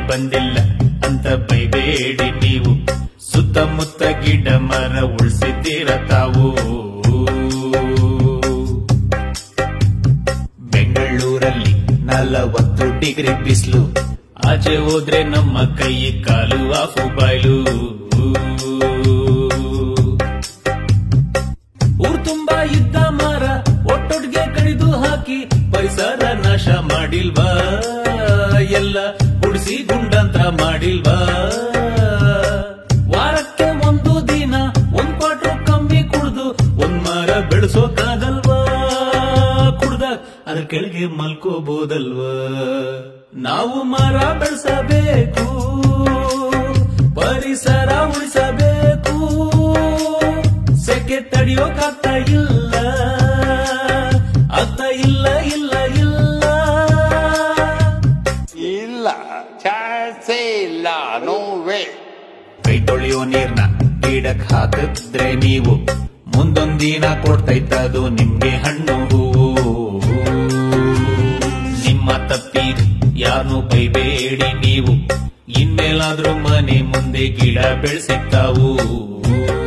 ಬಂದಿಲ್ಲ ಅಂತ ಬೈಬೇಡಿ ನೀವು ಸುತ್ತಮುತ್ತ ಗಿಡ ಮರ ಉಳಿಸಿದ್ದೀರ ತಾವು ಬೆಂಗಳೂರಲ್ಲಿ ನಲವತ್ತು ಡಿಗ್ರಿ ಬಿಸಿಲು ಆಚೆ ಹೋದ್ರೆ ನಮ್ಮ ಕೈ ಕಾಲು ಆಫು ಬಾಯ್ಲು ಊರ್ ತುಂಬಾ ಇದ್ದ ಮರ ಒಟ್ಟೊಟ್ಟಿಗೆ ಕಡಿದು ಹಾಕಿ ಪರಿಸರ ನಾಶ ಮಾಡಿಲ್ವಾ ಎಲ್ಲ ಗುಡಿಸಿ ಗುಂಡಂತ ಮಾಡಿಲ್ವಾ ವಾರಕ್ಕೆ ಒಂದು ದಿನ ಒಂದ್ ಕ್ವಾಟ್ರು ಕಮ್ಮಿ ಕುಡ್ದು ಒಂದ್ ಮರ ಬೆಳೆಸೋಕಾಗಲ್ವಾ ಕುಡ್ದ ಅದ್ರ ಕೆಳಗೆ ಮಲ್ಕೋಬಹುದಲ್ವಾ ನಾವು ಮರ ಬೆಳೆಸಬೇಕು ಪರಿಸರ ಉಳಿಸಬೇಕು ಸೆಕೆ ತಡೆಯೋಕಾಗ್ತಾ ಇಲ್ಲ ಆಗ್ತಾ ಇಲ್ಲ ಇಲ್ಲ ಇಲ್ಲ ಇಲ್ಲ ಚಾನ್ಸೇ ಇಲ್ಲ ನೋ ವೇ ಕೈ ತೊಳೆಯೋ ನೀರ್ನ ಗಿಡಕ್ ಹಾಕಿದ್ರೆ ನೀವು ಮುಂದೊಂದಿನ ಕೊಡ್ತೈತದು ನಿಮ್ಗೆ ಹಣ್ಣು ಹೂವು ನಿಮ್ಮ ತಪ್ಪಿದು ಯಾರು ಬೈಬೇಡಿ ನೀವು ಇನ್ಮೇಲಾದ್ರೂ ಮನೆ ಮುಂದೆ ಗಿಡ ಬೆಳೆಸಿತ್ತಾವು